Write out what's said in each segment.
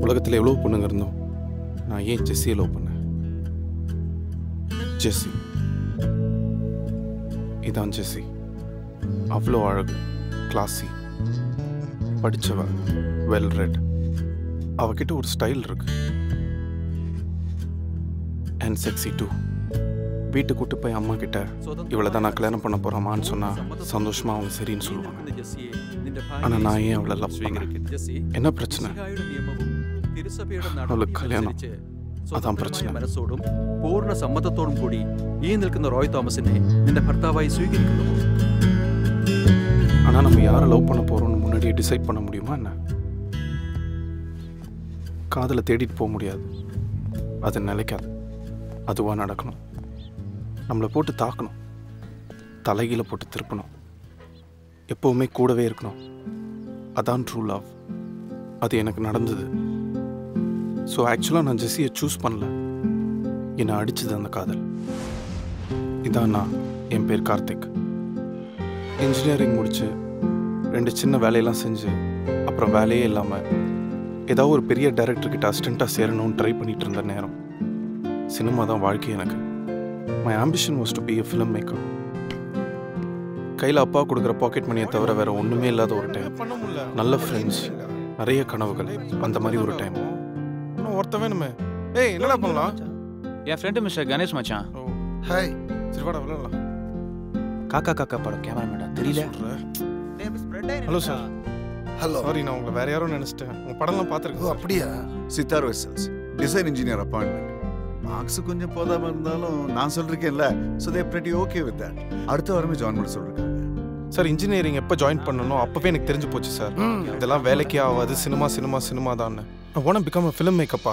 உலகத்தில் எவ்வளோ பொண்ணுங்க இருந்தோம் நான் ஏன் ஜெஸ்ஸியை லவ் பண்ணேன் ஜெஸ்ஸி இதான் ஜெஸ்ஸி அவ்வளோ அழகு கிளாஸி படித்தவ வெல் ரெட் அவகிட்ட ஒரு ஸ்டைல் இருக்கு அண்ட் செக்ஸி டூ வீட்டுக்கு கூட்டு போய் அம்மா கிட்ட இவளை தான் நான் கல்யாணம் பண்ண போகிறோமான்னு சொன்னா சந்தோஷமா அவங்க சரின்னு சொல்லுவாங்க ஆனா நான் ஏன் அவளை love பண்ணேன்? என்ன பிரச்சனை? അവൾക്ക് കല്യാണം. അതാ പ്രശ്നം. മനസ്സോടും പൂർണ്ണ സമ്മതത്തോടും കൂടി ഈ നിൽക്കുന്ന റോയ് തോമസിനെ നിന്റെ ഭർത്താവായി സ്വീകരിക്കുന്നു ஆனால் நம்ம யாரை லவ் பண்ண போகிறோம்னு முன்னாடியே டிசைட் பண்ண முடியுமா என்ன காதலை தேடிட்டு போக முடியாது அது நிலைக்காது அதுவாக நடக்கணும் நம்மளை போட்டு தாக்கணும் தலைகீழ போட்டு திருப்பணும் எப்போவுமே கூடவே இருக்கணும் அதான் ட்ரூ லவ் அது எனக்கு நடந்தது ஸோ ஆக்சுவலாக நான் ஜெஸ்ஸியை சூஸ் பண்ணல என்னை அடிச்சது அந்த காதல் இதான் நான் என் பேர் கார்த்திக் இன்ஜினியரிங் முடிச்சு ரெண்டு சின்ன வேலையெல்லாம் செஞ்சு அப்புறம் வேலையே இல்லாமல் ஏதாவது ஒரு பெரிய டைரக்டர் கிட்ட அசிஸ்டண்ட்டாக சேரணும்னு ட்ரை பண்ணிட்டு இருந்த நேரம் சினிமா தான் வாழ்க்கை எனக்கு my ambition was to be a film maker கையில் அப்பா கொடுக்குற பாக்கெட் மணியை தவிர வேற ஒன்றுமே இல்லாத ஒரு டைம் நல்ல ஃப்ரெண்ட்ஸ் நிறைய கனவுகள் அந்த மாதிரி ஒரு டைம் இன்னும் ஒருத்த வேணுமே ஏய் என்னடா பண்ணலாம் என் ஃப்ரெண்டு மிஸ்டர் கணேஷ் மச்சான் ஓ ஹாய் சரி வாடா விளையாடலாம் காக்கா காக்கா படம் கேமராமேடா தெரியல ஹலோ சார் ஹலோ சாரி நான் உங்களை வேற யாரும் நினைச்சிட்டேன் உங்க படம்லாம் ஓ பார்த்துருக்கேன் அப்படியா சித்தார் vessels design engineer appointment marks கொஞ்சம் போதாம இருந்தாலும் நான் சொல்லிருக்கேன்ல so they pretty okay with that அடுத்த வாரமே ஜாயின் பண்ண சொல்லிருக்காங்க சார் இன்ஜினியரிங் எப்போ ஜாயின் பண்ணணும் அப்பவே எனக்கு தெரிஞ்சு போச்சு சார் ம். இதெல்லாம் வேலைக்கே ஆகாது சினிமா சினிமா சினிமா தான் I want become a film மேக்கப்பா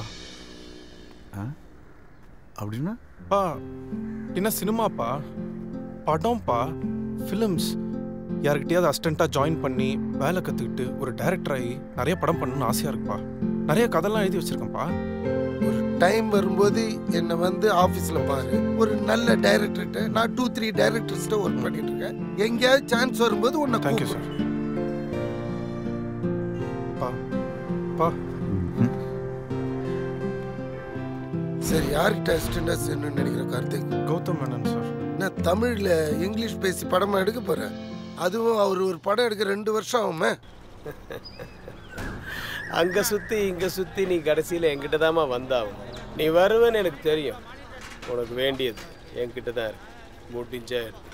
அப்படின்னா பா என்ன சினிமாப்பா படம்ப்பா ஃபிலிம்ஸ் யாருக்கிட்டயாவது அசிஸ்டண்ட்டாக ஜாயின் பண்ணி வேலை கற்றுக்கிட்டு ஒரு டைரக்டர் ஆகி நிறைய படம் பண்ணணும்னு ஆசையாக இருக்குப்பா நிறைய கதைலாம் எழுதி வச்சிருக்கேன்ப்பா ஒரு டைம் வரும்போது என்னை வந்து ஆஃபீஸில் பாரு ஒரு நல்ல டைரக்டர்கிட்ட நான் டூ த்ரீ டைரக்டர்ஸ்கிட்ட ஒர்க் பண்ணிட்டு இருக்கேன் எங்கேயாவது சான்ஸ் வரும்போது உன்னை தேங்க்யூ கூப்பிடுறேன். சார் பா பா சரி யார்கிட்ட அசிஸ்டண்டாக செய்யணும்னு நினைக்கிற கார்த்திக் கௌதம் மேனன் சார் நான் தமிழில் இங்கிலீஷ் பேசி படமா எடுக்க போகிறேன் அதுவும் அவர் ஒரு படம் எடுக்க ரெண்டு வருஷம் ஆகுமே அங்க சுத்தி இங்க சுத்தி நீ கடைசியில என்கிட்ட தாம்மா வந்தாவும் நீ வருவேன்னு எனக்கு தெரியும் உனக்கு வேண்டியது என்கிட்ட தான் இருக்கு முடிஞ்சா எடுத்துக்க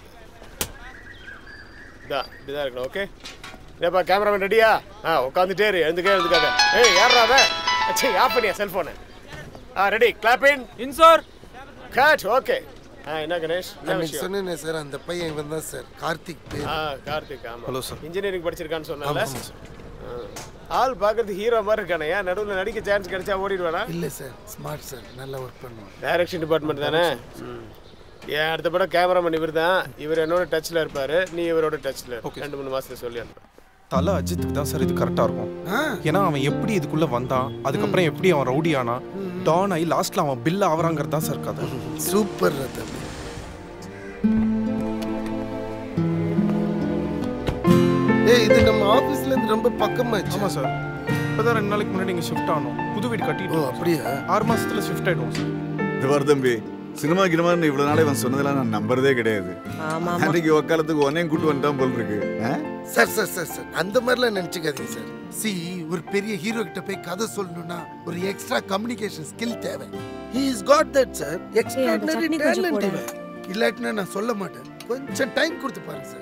இதான் இப்படிதான் இருக்கணும் ஓகே ஏப்பா கேமராமேன் ரெடியா ஆ உட்காந்துட்டே இரு எழுந்துக்க எழுந்துக்காத ஏய் யாரா அவன் அச்சே ஆஃப் பண்ணியா செல்போனை ஆ ready clap in in sir cut okay ஆ என்ன கணேஷ் என்ன அன்னைக்கு விஷயம் சொன்னேனே சார் அந்த பையன் இவன் தான் சார் கார்த்திக் பேர் ஆ கார்த்திக் ஆமா Hello, sir. இன்ஜினியரிங் படிச்சிருக்கான்னு சொன்னல ஆமாம் சார் ஆள் பார்க்கறதுக்கு ஹீரோ மாதிரி இருக்கானே ஏன் நடுவில் நடிக்க சான்ஸ் கிடைச்சா ஓடிடுவானா இல்லை சார் ஸ்மார்ட் சார் நல்லா ஒர்க் பண்ணுவான் டைரக்ஷன் டிபார்ட்மெண்ட் தானே ம். ஏன் அடுத்த படம் கேமராமேன் இவர் தான் இவர் என்னோட டச்சில் இருப்பாரு நீ இவரோட டச்சில் Okay, ரெண்டு மூணு மாசத்துல சொல்லி அனுப்பு தலை அஜித்துக்கு தான் சார் இது கரெக்டாக இருக்கும் ஆ ஏன்னா அவன் எப்படி இதுக்குள்ள வந்தான் அதுக்கப்புறம் எப்படி அவன் ரவுடி ஆனா டான் ஆகி லாஸ்ட்ல அவன் பில் ஆவறாங்கிறது தான் சார் கதை சூப்பர் ரத்தம் ஏய் இது நம்ம ஆபீஸ்ல இருந்து ரொம்ப பக்கமாச்சு ஆமா சார் இப்பதான் ரெண்டு நாளைக்கு முன்னாடி இங்க ஷிஃப்ட் ஆனோம் புது வீடு கட்டிட்டு ஓ இருக்கோம் அப்படியா சார். ஆறு மாசத்துல ஷிஃப்ட் ஆயிடுவோம் சார் இது வர தம்பி சினிமா கினிமான்னு இவ்வளவு நாளே அவன் சொன்னதெல்லாம் நான் நம்புறதே கிடையாது அன்றைக்கு உக்காலத்துக்கு ஒன்னையும் கூட்டு வந்துட்டான் போல் இருக்கு ஆ? சார் சார் சார் சார் அந்த மாதிரிலாம் நினச்சிக்காதீங்க சார் சி ஒரு பெரிய ஹீரோ கிட்ட போய் கதை சொல்லணும்னா ஒரு எக்ஸ்ட்ரா கம்யூனிகேஷன் ஸ்கில் தேவை he is got that sir extraordinary chutney கொஞ்சம் டேலண்ட் போடு. இவன் இல்லாட்டினா நான் சொல்ல மாட்டேன் கொஞ்சம் டைம் கொடுத்து பாருங்க சார்